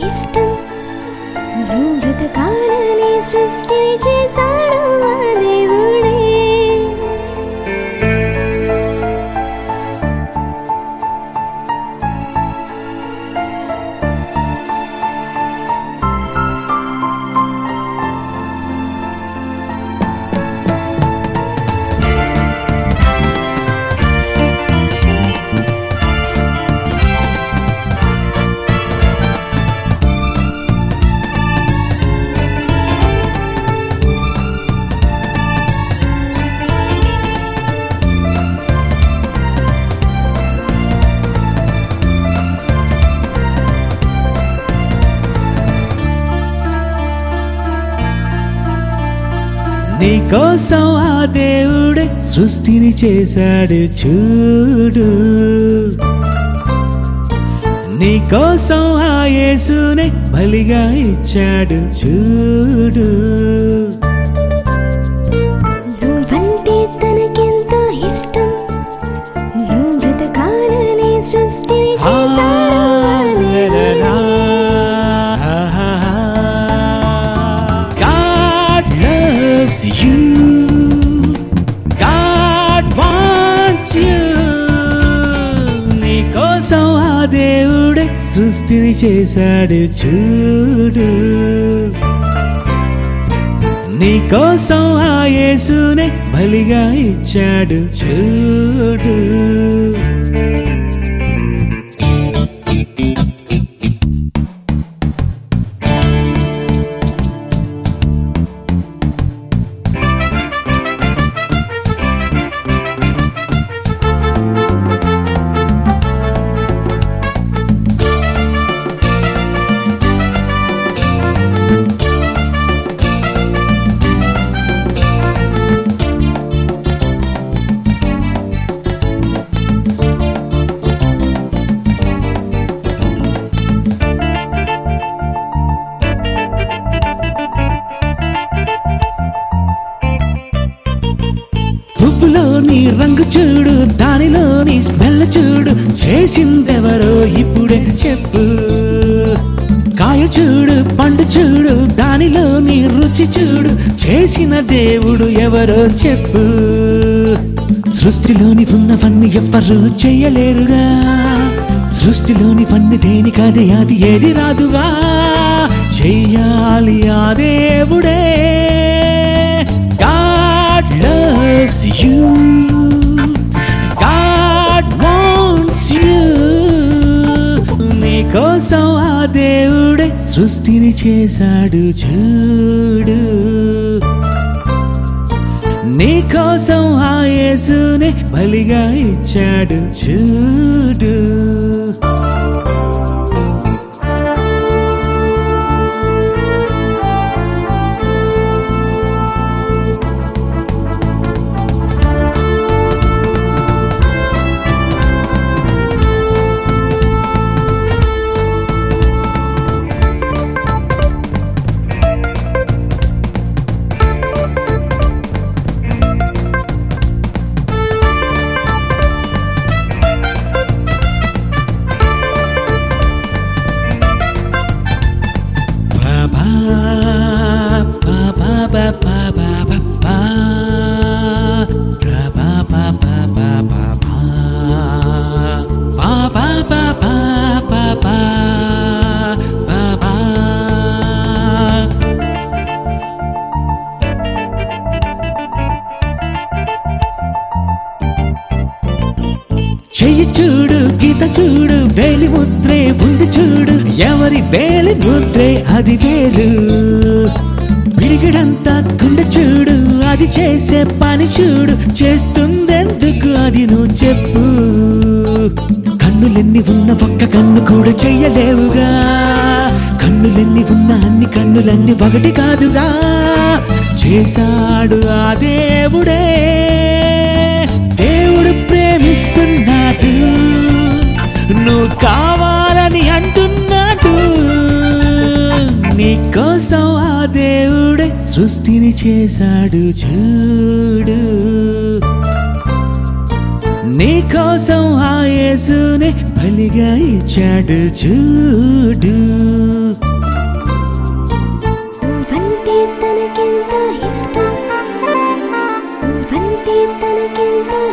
ఇష్టం నువ్వు బ్రతకాలని సృష్టి చేశాడు ఆ దేవుడే నీ కోసం ఆ దేవుడే సృష్టిని చేశాడు చూడు నీ కోసం ఆ యేసునే బలిగా ఇచ్చాడు చూడు నువ్వంటే తనకెంతో ఇష్టం నువ్వు బ్రతకాలని సృష్టి చేశాడు ఆ దేవుడే God loves you. God wants you. నీ కోసం ఆ దేవుడే సృష్టిని చేశాడు చూడు నీ కోసం ఆ యేసునే బలిగా ఇచ్చాడు చూడు పువ్వులోని రంగు చూడు దానిలోని స్మెల్ చూడు చేసిందెవరో ఇప్పుడే చెప్పు కాయ చూడు పండు చూడు దానిలోని రుచి చూడు చేసిన దేవుడు ఎవరో చెప్పు సృష్టిలోని ఉన్నవన్నీ ఎవ్వరు చేయలేరుగా సృష్టిలోని పన్ను దేనికదే అది ఏది రాదుగా చెయ్యాలి ఆ దేవుడే God loves you. God wants you. నీ కోసం ఆ దేవుడే సృష్టిని చేశాడు చూడు నీ కోసం ఆ యేసునే బలిగా ఇచ్చాడు చూడు చెయ్యి చూడు గీత చూడు వేలి ముద్రే ఉంది చూడు ఎవరి వేలి ముద్రే అది వేరు పిడిగిడంతా గుండె చూడు అది చేసే పని చూడు చేస్తుందెందుకు అది నువ్వు చెప్పు కన్నులెన్ని ఉన్న ఒక్క కన్ను కూడా చెయ్యలేవుగా కన్నులెన్ని ఉన్న అన్ని కన్నులన్నీ ఒకటి కాదుగా చేశాడు ఆ దేవుడే దేవుడు ప్రేమిస్తున్నాడు నువ్వు కావాలని అంటున్నాడు నీ కోసం ఆ దేవుడే సృష్టిని చేశాడు చూడు నీ కోసం ఆ యేసునే బలిగా ఇచ్చాడు చూడు తనకెంతో